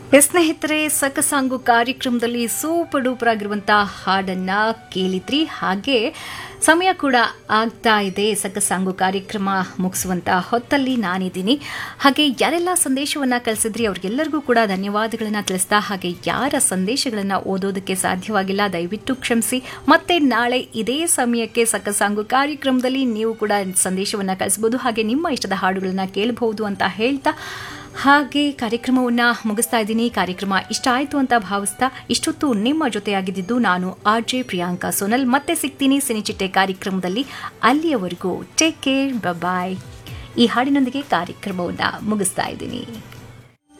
S ಸ್ನೇಹಿತರೆ ಸಕಸಾಂಗು ಕಾರ್ಯಕ್ರಮದಲ್ಲಿ super duper ಆಗಿರುವಂತಹ ಹಾಡನ್ನ ಕೇಳಿದ್ರಿ ಹಾಗೆ ಸಮಯ ಕೂಡ ಆಗ್ತಾ ಇದೆ ಸಕಸಾಂಗು ಕಾರ್ಯಕ್ರಮ ಮುಗಿಸುವಂತ ಹೊತ್ತಲ್ಲಿ ನಾನಿದ್ದೀನಿ ಹಾಗೆ ಯಾರೆಲ್ಲ ಸಂದೇಶವನ್ನ ಕಳಿಸಿದ್ರಿ ಅವ್ರಿಗೆಲ್ಲರಿಗೂ ಕೂಡ ಧನ್ಯವಾದಗಳನ್ನ ತಿಳಿಸ್ತಾ ಹಾಗೆ ಯಾರ ಸಂದೇಶಗಳನ್ನ ಓದೋದಕ್ಕೆ ಸಾಧ್ಯವಾಗಿಲ್ಲ ದಯವಿಟ್ಟು ಕ್ಷಮಿಸಿ ಮತ್ತೆ ನಾಳೆ ಇದೇ ಸಮಯಕ್ಕೆ ಸಕಸಾಂಗು ಕಾರ್ಯಕ್ರಮದಲ್ಲಿ ನೀವು ಕೂಡ ಸಂದೇಶವನ್ನ ಕಳಿಸಬಹುದು ಹಾಗೆ ನಿಮ್ಮ ಇಷ್ಟದ ಹಾಡುಗಳನ್ನ ಕೇಳಬಹುದು ಅಂತ ಹೇಳ್ತಾ ಹಾಗೆ ಕಾರ್ಯಕ್ರಮವನ್ನ ಮುಗಿಸ್ತಾ ಇದ್ದೀನಿ ಕಾರ್ಯಕ್ರಮ ಇಷ್ಟ ಆಯ್ತು ಅಂತ ಭಾವಿಸ್ತಾ ಇಷ್ಟೊತ್ತು ನಿಮ್ಮ ಜೊತೆಯಾಗಿದ್ದು ನಾನು ಆರ್ ಜೆ ಪ್ರಿಯಾಂಕಾ ಸೋನಲ್ ಮತ್ತೆ ಸಿಗ್ತೀನಿ ಸಿನಿಚಿಟ್ಟೆ ಕಾರ್ಯಕ್ರಮದಲ್ಲಿ ಅಲ್ಲಿಯವರೆಗೂ ಟೇಕ್ ಕೇರ್ ಬಾಯ್ ಈ ಹಾಡಿನೊಂದಿಗೆ ಕಾರ್ಯಕ್ರಮವನ್ನ ಮುಗಿಸ್ತಾ ಇದ್ದೀನಿ